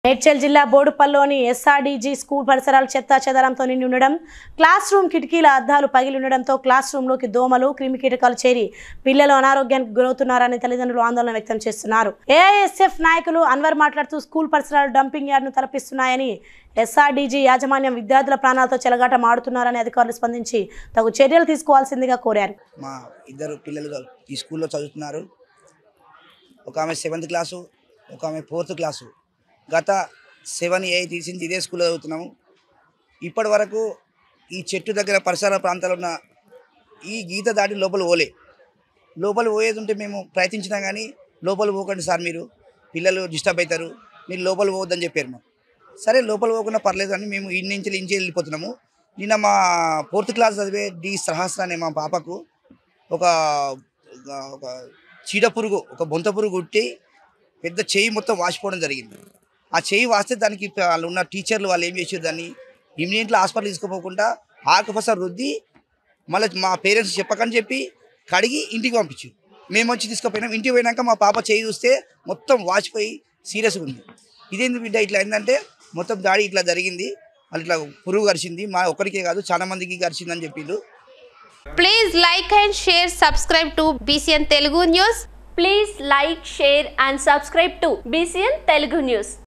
మేడ్చల్ జిల్లా బోడుపల్లిలోని SRDG school పరిసరాలు చెత్తా చెదరంతో నిండి ఉండడం క్లాస్ రూమ్ కిటికీల అద్దాలు పగిలి ఉండడంతో క్లాస్ రూమ్లోకి దోమలు క్రిమికీటకాలు చేరి పిల్లలు అనారోగ్యానికి గురవుతున్నారని తల్లిదండ్రులు ఆందోళన వ్యక్తం చేస్తున్నారు ఏఐఎస్ఎఫ్ నాయకులు అన్వర్ మాట్లాడుతూ స్కూల్ పరిసరాలు డంపింగ్ యార్డ్ను తలపిస్తున్నాయని ఎస్ఆర్డీజీ యాజమాన్యం విద్యార్థుల ప్రాణాలతో చెలగాట మాడుతున్నారని అధికారులు స్పందించి తగు చర్యలు తీసుకోవాల్సిందిగా కోరారు మా ఇద్దరు పిల్లలు ఈ స్కూల్లో చదువుతున్నారు ఒక ఆమె సెవెంత్ క్లాసు ఒక ఆమె ఫోర్త్ క్లాసు గత సెవెన్ ఎయిత్ నుంచి ఇదే స్కూల్లో చదువుతున్నాము ఇప్పటి వరకు ఈ చెట్టు దగ్గర పరిసర ప్రాంతాల్లో ఉన్న ఈ గీత దాటి లోపల పోలే లోపల పోయేది ఉంటే మేము ప్రయత్నించినా కానీ లోపల పోకండి సార్ మీరు పిల్లలు డిస్టర్బ్ అవుతారు మీరు లోపల పోవద్దని చెప్పారు మాకు సరే లోపల పోకుండా పర్లేదు అని మేము ఇన్ని నుంచి ఇంచి వెళ్ళిపోతున్నాము నిన్న మా ఫోర్త్ క్లాస్ చదివే డి సహస్ర అనే మా పాపకు ఒక ఒక- ఒక చీడ పురుగు ఒక బొంత పురుగు కుట్టి పెద్ద చెయ్యి మొత్తం వాసిపోవడం జరిగింది ఆ చెయ్యి వాస్తే దానికి ప- వాళ్ళు ఉన్న టీచర్లు వాళ్ళు ఏం చేసారు దాన్ని ఇమీడియట్లో హాస్పిటల్ తీసుకోపోకుండా ఆకుపస రుద్ది మళ్ళీ మా పేరెంట్స్ చెప్పకని చెప్పి కడిగి ఇంటికి పంపించారు మేము వచ్చి తీసుకుపోయినాం ఇంటికి పోయినాక మా పాప చేయి చూస్తే మొత్తం వాచిపోయి సీరియస్గా ఉంది ఇదేంది బిడ్డ ఇట్లా అయిందంటే మొత్తం దాడి ఇట్లా జరిగింది వాళ్ళు ఇట్లా పురుగు గరిచింది మా ఒక్కరికే కాదు చాలా మందికి గరిచిందని చెప్పిండు Please like and share, subscribe to BCN Telugu News. Please like, share and subscribe to BCN Telugu News.